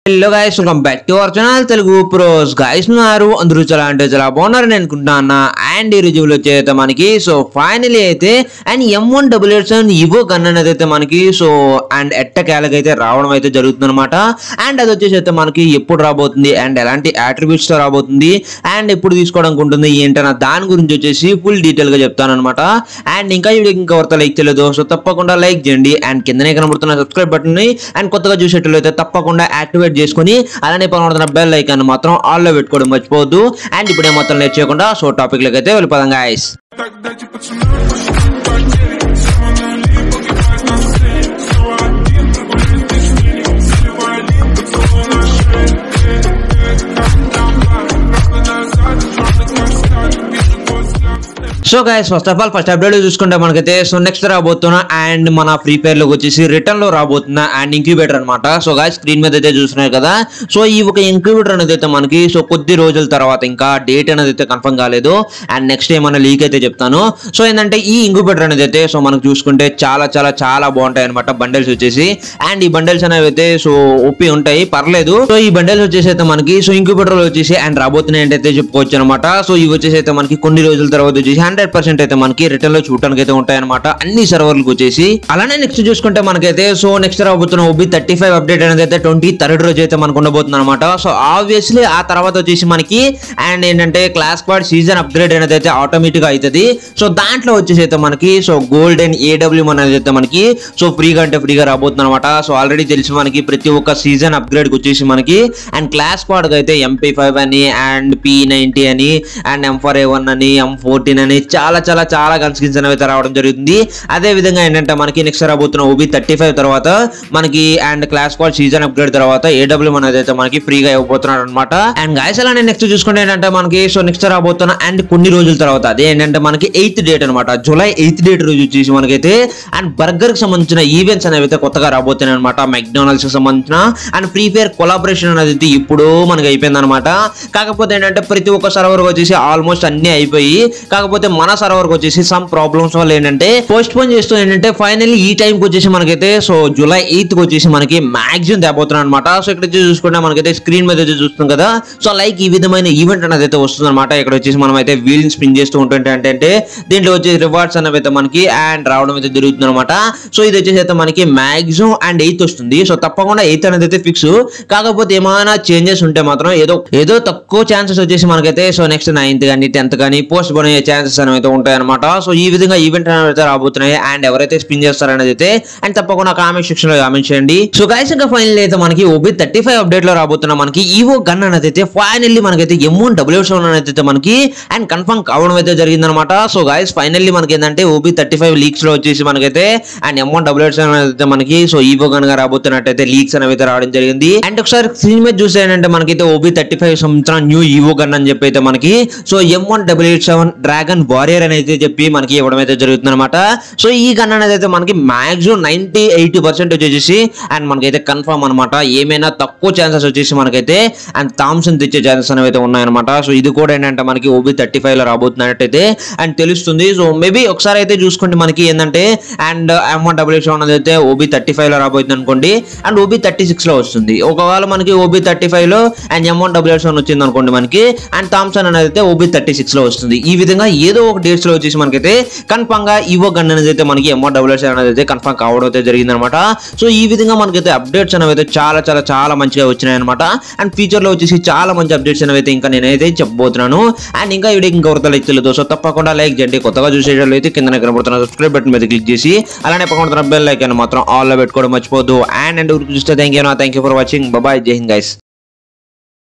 hello guys welcome back to our channel Telugu pros guys ఉన్నారు అందరూ చాలా అంటే చాలా బాగున్నారని అనుకుంటున్నా అండ్ ఈ రివ్యూలో వచ్చేది మనకి సో ఫైనలీ అయితే and M one double eight seven evo gun అనేది అయితే మనకి సో అండ్ ఎట్ట క్యాలకి అయితే రావడం అయితే జరుగుతుంది అనమాట అండ్ అది వచ్చేసి అయితే మనకి ఎప్పుడు రాబోతుంది అండ్ ఎలాంటి attributes తో రాబోతుంది అండ్ ఎప్పుడు తీసుకోవడానికి ఉంటుంది ఏంటన్న దాని గురించి వచ్చేసి ఫుల్ డీటెయిల్ గా చెప్తాను అనమాట అండ్ ఇంకా ఈ వీడియోకి ఇంకా ఎవరితో లైక్ చేయలేదు సో తప్పకుండా లైక్ చేయండి అండ్ కిందనే కనబడుతున్న సబ్స్క్రైబ్ బటన్ ని అండ్ కొత్తగా చూసేటట్లు అయితే తప్పకుండా యాక్టివేట్ చేసుకుని అలానే పక్కన బెల్ ఐకాన్ మాత్రం ఆల్ లో పెట్టుకోవడం మర్చిపోవద్దు అండ్ ఇప్పుడే మొత్తం లేట్ చేయకుండా సో టాపిక్ లోకి అయితే వెళ్ళిపోదాం guys Так дайте пацанам потерять Самонали, поки вас на сцене Снова один прогуляюсь без тени Заливаю один поцелуй на шее Э, э, там, там, бар Правда назад, черный как сталь Вижу твой взгляд, so guys first of all first update చూసుకుంటే మనకైతే సో నెక్స్ట్ రాబోతున్న అండ్ మన ఫ్రీ ఫైర్ లోకి వచ్చేసి రిటర్న్ లో రాబోతున్న అండ్ ఇంక్యుబేటర్ అనమాట సో గాయస్ స్క్రీన్ మీద అయితే చూస్తున్నారు కదా సో ఈ ఒక ఇంక్యుబేటర్ అనేది అయితే మనకి సో కొద్ది రోజుల తర్వాత ఇంకా డేట్ అనేది అయితే కన్ఫర్మ్ కాలేదు అండ్ నెక్స్ట్ ఏమైనా లీక్ అయితే చెప్తాను సో ఏంటంటే ఈ ఇంక్యుబేటర్ అనేది అయితే సో మనకు చూసుకుంటే చాలా చాలా చాలా బాగుంటాయి అనమాట బండిల్స్ వచ్చేసి అండ్ ఈ బండిల్స్ అనేవి అయితే సో ఒప్పి ఉంటాయి పర్లేదు సో ఈ బండిల్స్ వచ్చేసి అయితే మనకి సో ఇంక్యుబేటర్ వచ్చేసి అండ్ రాబోతున్నాయి అంటే అయితే చెప్పుకోవచ్చు అనమాట సో ఇవి వచ్చేసి అయితే మనకి కొన్ని రోజుల తర్వాత వచ్చేసి హండ్రెడ్ పర్సెంట్ అయితే మనకి రిటర్న్ లో చూడడానికి అయితే ఉంటాయి అనమాట అన్ని సర్వర్లకు వచ్చేసి అలానే నెక్స్ట్ చూసుకుంటే మనకైతే సో నెక్స్ట్ రాబోతున్న ఓబీ థర్టీ ఫైవ్ అప్డేట్ అనేది అయితే ట్వంటీ థర్డ్ రోజు అయితే మనకు ఉండబోతుంది అనమాట సో ఆబ్వియస్లీ ఆ తర్వాత వచ్చేసి మనకి అండ్ ఏంటంటే క్లాస్ క్వాడ్ సీజన్ అప్గ్రేడ్ అనేది అయితే ఆటోమేటిక్ అవుతుంది సో దాంట్లో వచ్చేసి అయితే మనకి సో గోల్డెన్ ఏడబ్ల్యూ అనేది అయితే మనకి సో ఫ్రీగా అంటే ఫ్రీగా రాబోతుంది అనమాట సో ఆల్రెడీ తెలిసి మనకి ప్రతి ఒక్క సీజన్ అప్గ్రేడ్ వచ్చేసి మనకి అండ్ క్లాస్ క్వాడ్ అయితే ఎంపీ ఫైవ్ అని అండ్ పి నైన్టీ అని and M four A one అని ఎం ఫోర్టీన్ అని చాలా చాలా చాలా గన్ స్కిన్స్ అనేవి అయితే రావడం జరుగుతుంది అదే విధంగా ఏంటంటే మనకి నెక్స్ట్ రాబోతున్న ఓబీ థర్టీ ఫైవ్ తర్వాత మనకి and class quad season upgrade తర్వాత ఏడబ్ల్యూ అనేది అయితే మనకి ఫ్రీగా ఇవ్వబోతున్నారు అనమాట అండ్ గాయస్ అలానే నెక్స్ట్ చూసుకుంటే ఏంటంటే మనకి సో నెక్స్ట్ రాబోతున్న అండ్ కొన్ని రోజుల తర్వాత అదే ఏంటంటే మనకి ఎయిత్ డేట్ అనమాట జూలై ఎయిత్ డేట్ రోజు వచ్చేసి మనకైతే అండ్ బర్గర్ కి సంబంధించిన ఈవెంట్స్ అనేవి అయితే కొత్తగా రాబోతున్నాయి అనమాట మెక్డానల్డ్స్ కి సంబంధించిన అండ్ ఫ్రీ ఫైర్ కొలాబరేషన్ అనేది అయితే ఇప్పుడు మనకి అయిపోయింది అనమాట కాకపోతే ఏంటంటే ప్రతి ఒక్క సర్వర్ వచ్చేసి ఆల్మోస్ట్ అన్ని అయిపోయి కాకపోతే మన సర్వర్ కి వచ్చేసి సమ్ ప్రాబ్లమ్స్ వల్ల ఏంటంటే పోస్ట్ పోన్ చేస్తూ ఏంటంటే ఫైనల్లీ ఈ టైం కి వచ్చేసి మనకైతే సో జూలై ఎయిత్ కి వచ్చేసి మనకి మాక్సిమం తేపోతున్నాం అనమాట సో ఇక్కడ వచ్చి చూసుకుంటే మనకైతే స్క్రీన్ మీద అయితే చూస్తాం కదా సో లైక్ ఈ విధమైన ఈవెంట్ అనేది అయితే వస్తుంది అనమాట ఇక్కడ వచ్చేసి మనం అయితే వీల్ స్పిన్ చేస్తూ ఉంటుంటే అంటే అంటే దీంట్లో వచ్చేసి రివార్డ్స్ అనేవి అయితే మనకి అండ్ రావడం అయితే జరుగుతుంది అనమాట సో ఇది వచ్చేసి అయితే మనకి మాక్సిమం అండ్ ఎయిత్ వస్తుంది సో తప్పకుండా ఎయిత్ అనేది అయితే ఫిక్స్ కాకపోతే ఏమైనా చేంజెస్ ఉంటే మాత్రం ఏదో ఏదో తక్కువ ఛాన్సెస్ వచ్చేసి మనకైతే సో నెక్స్ట్ నైన్త్ కానీ టెన్త్ కానీ పోస్ట్ పోన్ అయ్యే ఛాన్సెస్ అనేవి అయితే ఉంటాయి అనమాట సో ఈ విధంగా ఈవెంట్ అనేవి అయితే రాబోతున్నాయి అండ్ ఎవరైతే స్పిన్ చేస్తారనేది అయితే అండ్ తప్పకుండా కామెంట్ సెక్షన్ లో కామెంట్ చేయండి సో గైస్ ఇంకా ఫైనల్ అయితే మనకి ఓబీ థర్టీ ఫైవ్ అప్డేట్ లో రాబోతున్న మనకి ఈవో గన్ అనేది అయితే ఫైనల్లీ మనకైతే ఎమ్మోన్ డబ్ల్యూ సెవెన్ అనేది అయితే మనకి అండ్ కన్ఫర్మ్ కావడం అయితే జరిగింది అనమాట సో గైస్ ఫైనల్లీ మనకి ఏంటంటే ఓబీ థర్టీ ఫైవ్ లీక్స్ లో వచ్చేసి మనకైతే అండ్ ఎమ్మోన్ డబ్ల్యూ సెవెన్ అయితే మనకి సో ఈవో గన్ గా రాబోతున్నట్టయితే లీక్స్ అనేవి అయితే రావడం జరిగింది అండ్ ఒకసారి స్క్రీన్ మీద చూస్తే ఏంటంటే మనకైతే ఓబీ థర్టీ ఫైవ్ సంవత్సరం న్యూ ఈవో గన్ అని చెప్పి అయితే మనకి so M one double eight seven dragon warrior అని అయితే చెప్పి మనకి ఇవ్వడం అయితే జరుగుతుంది అనమాట సో ఈ గన్ అనేది అయితే మనకి మాక్సిమం నైన్టీ ఎయిటీ పర్సెంట్ వచ్చేసి అండ్ మనకైతే కన్ఫర్మ్ అనమాట ఏమైనా తక్కువ ఛాన్సెస్ వచ్చేసి మనకైతే అండ్ థామ్సన్ తెచ్చే ఛాన్సెస్ అనేవి అయితే ఉన్నాయన్నమాట సో ఇది కూడా ఏంటంటే మనకి ఓబీ థర్టీ ఫైవ్ లో రాబోతున్నట్టయితే అండ్ తెలుస్తుంది సో మేబీ ఒకసారి అయితే చూసుకోండి మనకి ఏంటంటే and M one double eight seven అనేది అయితే ఓబీ థర్టీ ఫైవ్ లో రాబోతుంది అనుకోండి అండ్ ఓబీ థర్టీ సిక్స్ లో వస్తుంది ఒకవేళ మనకి ఓబీ థర్టీ ఫైవ్ లో and M one double eight seven వచ్చింది అనుకోండి మనకి అండ్ థామ్సన్ అనేది అయితే ఓబీ థర్టీ సిక్స్ లో వస్తుంది ఈ విధంగా ఏదో ఒక డేట్స్ లో వచ్చేసి మనకైతే కన్ఫర్మ్ గా ఈవో గన్ అనేది అయితే మనకి ఎంఆర్ డబుల్ ఎయిట్ సెవెన్ అనేది అయితే కన్ఫర్మ్ కావడం అయితే జరిగింది అనమాట సో ఈ విధంగా మనకైతే అప్డేట్స్ అనేవి అయితే చాలా చాలా చాలా మంచిగా వచ్చినాయి అనమాట అండ్ ఫ్యూచర్ లో వచ్చేసి చాలా మంచి అప్డేట్స్ అనేవి అయితే ఇంకా నేనైతే చెప్పబోతున్నాను అండ్ ఇంకా వీడియో ఇంకా ఎవరితో లైక్ తెలియదు సో తప్పకుండా లైక్ చేయండి కొత్తగా చూసేటట్లు అయితే కింద కనబడుతున్న సబ్స్క్రైబ్ బటన్ మీద క్లిక్ చేసి అలానే పక్కన బెల్ లైక్ అని మాత్రం ఆల్ లో పెట్టుకోవడం మర్చిపోద్దు అండ్ అండ్ చూస్తే thank you thank you for watching bye జై హింద్ గైస్